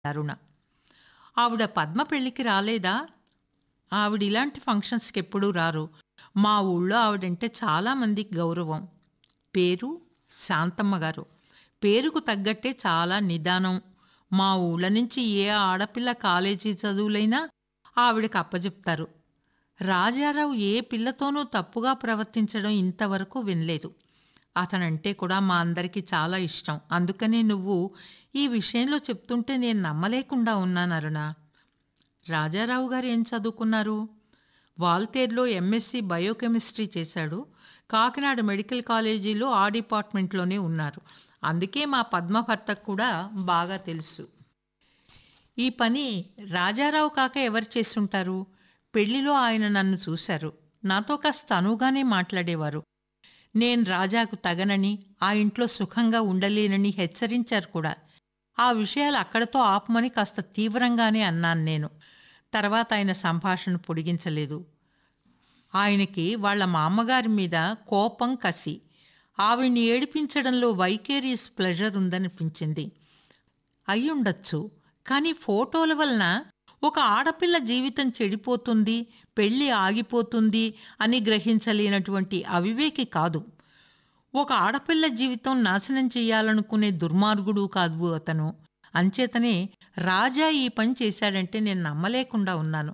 అరుణ ఆవిడ పద్మ పెళ్ళికి రాలేదా ఆవిడ ఇలాంటి ఫంక్షన్స్కి ఎప్పుడూ రారు మా ఊళ్ళో ఆవిడంటే చాలామందికి గౌరవం పేరు శాంతమ్మ గారు పేరుకు తగ్గట్టే చాలా నిదానం మా ఊళ్ళ నుంచి ఏ ఆడపిల్ల కాలేజీ చదువులైనా ఆవిడకి అప్పచెప్తారు రాజారావు ఏ పిల్లతోనూ తప్పుగా ప్రవర్తించడం ఇంతవరకు వినలేదు అతనంటే కూడా మా అందరికీ చాలా ఇష్టం అందుకనే నువ్వు ఈ విషయంలో చెప్తుంటే నేను నమ్మలేకుండా ఉన్నాను అరుణ రాజారావు గారు ఏం చదువుకున్నారు వాల్తేర్లో ఎంఎస్సి బయోకెమిస్ట్రీ చేశాడు కాకినాడ మెడికల్ కాలేజీలో ఆ డిపార్ట్మెంట్లోనే ఉన్నారు అందుకే మా పద్మ భర్తకు కూడా బాగా తెలుసు ఈ పని రాజారావు కాక ఎవరు చేస్తుంటారు పెళ్లిలో ఆయన నన్ను చూశారు నాతో కాస్త అనువుగానే మాట్లాడేవారు నేను రాజాకు తగనని ఆ ఇంట్లో సుఖంగా ఉండలేనని హెచ్చరించారు కూడా ఆ విషయాలు అక్కడతో ఆపమని కాస్త తీవ్రంగానే అన్నాను నేను తర్వాత ఆయన సంభాషణ పొడిగించలేదు ఆయనకి వాళ్ళ మామగారి మీద కోపం కసి ఆవిడ్ని ఏడిపించడంలో వైకేరియస్ ప్లెజర్ ఉందనిపించింది అయ్యుండొచ్చు కానీ ఫోటోల వలన ఒక ఆడపిల్ల జీవితం చెడిపోతుంది పెళ్ళి ఆగిపోతుంది అని గ్రహించలేనటువంటి అవివేకి కాదు ఒక ఆడపిల్ల జీవితం నాశనం చేయాలనుకునే దుర్మార్గుడు కాదు అతను అంచేతనే రాజా ఈ పని చేశాడంటే నేను నమ్మలేకుండా ఉన్నాను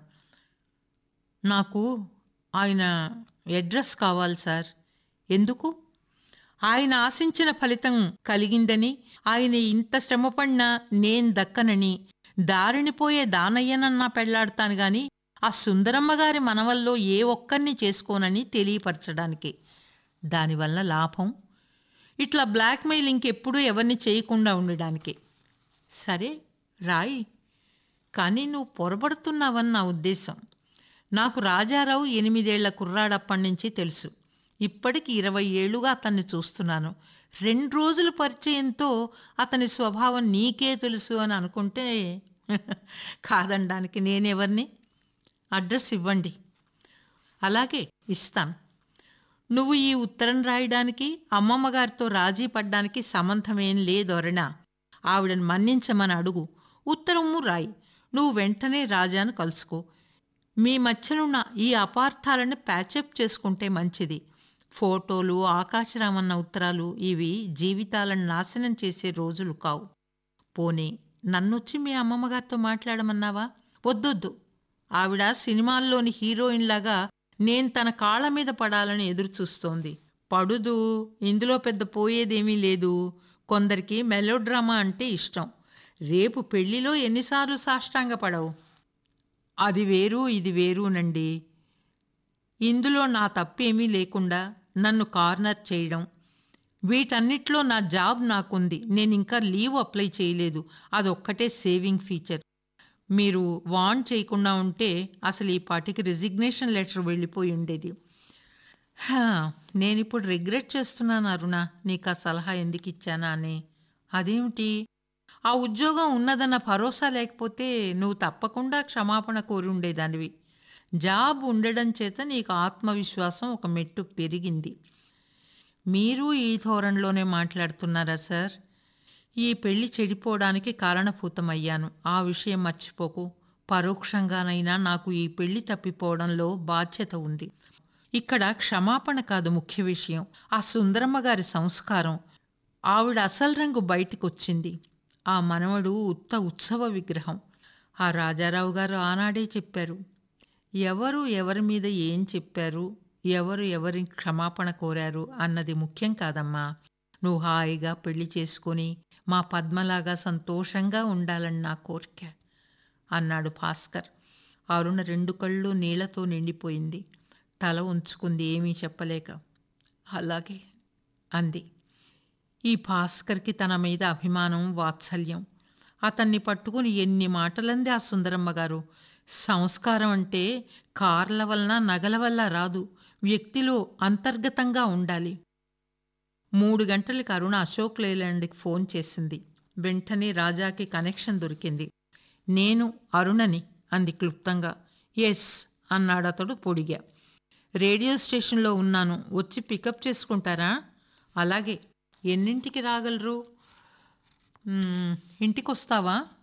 నాకు ఆయన అడ్రస్ కావాలి సార్ ఎందుకు ఆయన ఆశించిన ఫలితం కలిగిందని ఆయన ఇంత శ్రమపడినా నేను దక్కనని దారిని పోయే దానయ్యనన్నా పెళ్లాడతాను గాని ఆ సుందరమ్మ గారి మనవల్లో ఏ ఒక్కరిని చేసుకోనని తెలియపరచడానికి దానివల్ల లాభం ఇట్లా బ్లాక్మెయిల్ ఇంకెప్పుడూ ఎవరిని చేయకుండా ఉండడానికి సరే రాయి కానీ నువ్వు పొరబడుతున్నావని నా ఉద్దేశం నాకు రాజారావు ఎనిమిదేళ్ల కుర్రాడప్పటి నుంచి తెలుసు ఇప్పటికి ఇరవై ఏళ్ళుగా అతన్ని చూస్తున్నాను రెండు రోజుల పరిచయంతో అతని స్వభావం నీకే తెలుసు అని అనుకుంటే కాదనడానికి నేనెవరిని అడ్రస్ ఇవ్వండి అలాగే ఇస్తాను నువ్వు ఈ ఉత్తరం రాయడానికి అమ్మమ్మ గారితో రాజీ పడ్డానికి సంబంధమేం లేదొరణ ఆవిడని మన్నించమని అడుగు ఉత్తరము రాయి నువ్వు వెంటనే రాజాను కలుసుకో మీ మధ్యనున్న ఈ అపార్థాలను ప్యాచప్ చేసుకుంటే మంచిది ఫోటోలు ఆకాశరామన్న ఉత్తరాలు ఇవి జీవితాలను నాశనం చేసే రోజులు కావు పోనీ నన్నొచ్చి మీ అమ్మమ్మగారితో మాట్లాడమన్నావా వద్దొద్దు ఆవిడ సినిమాల్లోని హీరోయిన్ లాగా నేను తన కాళ్ళ మీద పడాలని ఎదురు చూస్తోంది పడుదు ఇందులో పెద్ద పోయేదేమీ లేదు కొందరికి మెలోడ్రామా అంటే ఇష్టం రేపు పెళ్లిలో ఎన్నిసార్లు సాష్టాంగ పడవు అది వేరు ఇది వేరునండి ఇందులో నా తప్పేమీ లేకుండా నన్ను కార్నర్ చేయడం వీటన్నిట్లో నా జాబ్ నాకుంది నేను ఇంకా లీవ్ అప్లై చేయలేదు అదొక్కటే సేవింగ్ ఫీచర్ మీరు వాన్ చేయకుండా ఉంటే అసలు ఈ పాటికి రిజిగ్నేషన్ లెటర్ వెళ్ళిపోయి ఉండేది హా, నేనిప్పుడు రిగ్రెట్ చేస్తున్నాను అరుణ నీకు ఆ సలహా ఎందుకు ఇచ్చానా అని అదేమిటి ఆ ఉద్యోగం ఉన్నదన్న భరోసా లేకపోతే నువ్వు తప్పకుండా క్షమాపణ కోరి ఉండేదానివి జాబ్ ఉండడం చేత నీకు ఆత్మవిశ్వాసం ఒక మెట్టు పెరిగింది మీరు ఈ ధోరణిలోనే మాట్లాడుతున్నారా సార్ ఈ పెళ్లి చెడిపోవడానికి కారణభూతమయ్యాను ఆ విషయం మర్చిపోకు పరోక్షంగానైనా నాకు ఈ పెళ్లి తప్పిపోవడంలో బాధ్యత ఉంది ఇక్కడ క్షమాపణ కాదు ముఖ్య విషయం ఆ సుందరమ్మ గారి సంస్కారం ఆవిడ అసలు రంగు బయటకొచ్చింది ఆ మనవడు ఉత్త ఉత్సవ విగ్రహం ఆ రాజారావు గారు ఆనాడే చెప్పారు ఎవరు ఎవరి మీద ఏం చెప్పారు ఎవరు ఎవరి క్షమాపణ కోరారు అన్నది ముఖ్యం కాదమ్మా నువ్వు హాయిగా పెళ్లి చేసుకొని మా పద్మలాగా సంతోషంగా ఉండాలని నా కోరిక అన్నాడు భాస్కర్ అరుణ రెండు కళ్ళు నీళ్లతో నిండిపోయింది తల ఉంచుకుంది ఏమీ చెప్పలేక అలాగే అంది ఈ భాస్కర్కి తన మీద అభిమానం వాత్సల్యం అతన్ని పట్టుకుని ఎన్ని మాటలంది ఆ సుందరమ్మ గారు సంస్కారం అంటే కార్ల వలన నగల వల్ల రాదు వ్యక్తిలో అంతర్గతంగా ఉండాలి మూడు గంటలకి అరుణ అశోక్ లేలాండ్కి ఫోన్ చేసింది వెంటనే రాజాకి కనెక్షన్ దొరికింది నేను అరుణని అంది క్లుప్తంగా ఎస్ అన్నాడు అతడు పొడిగా రేడియో స్టేషన్లో ఉన్నాను వచ్చి పికప్ చేసుకుంటారా అలాగే ఎన్నింటికి రాగలరు "మ్మ్, ఇంటికి వస్తావా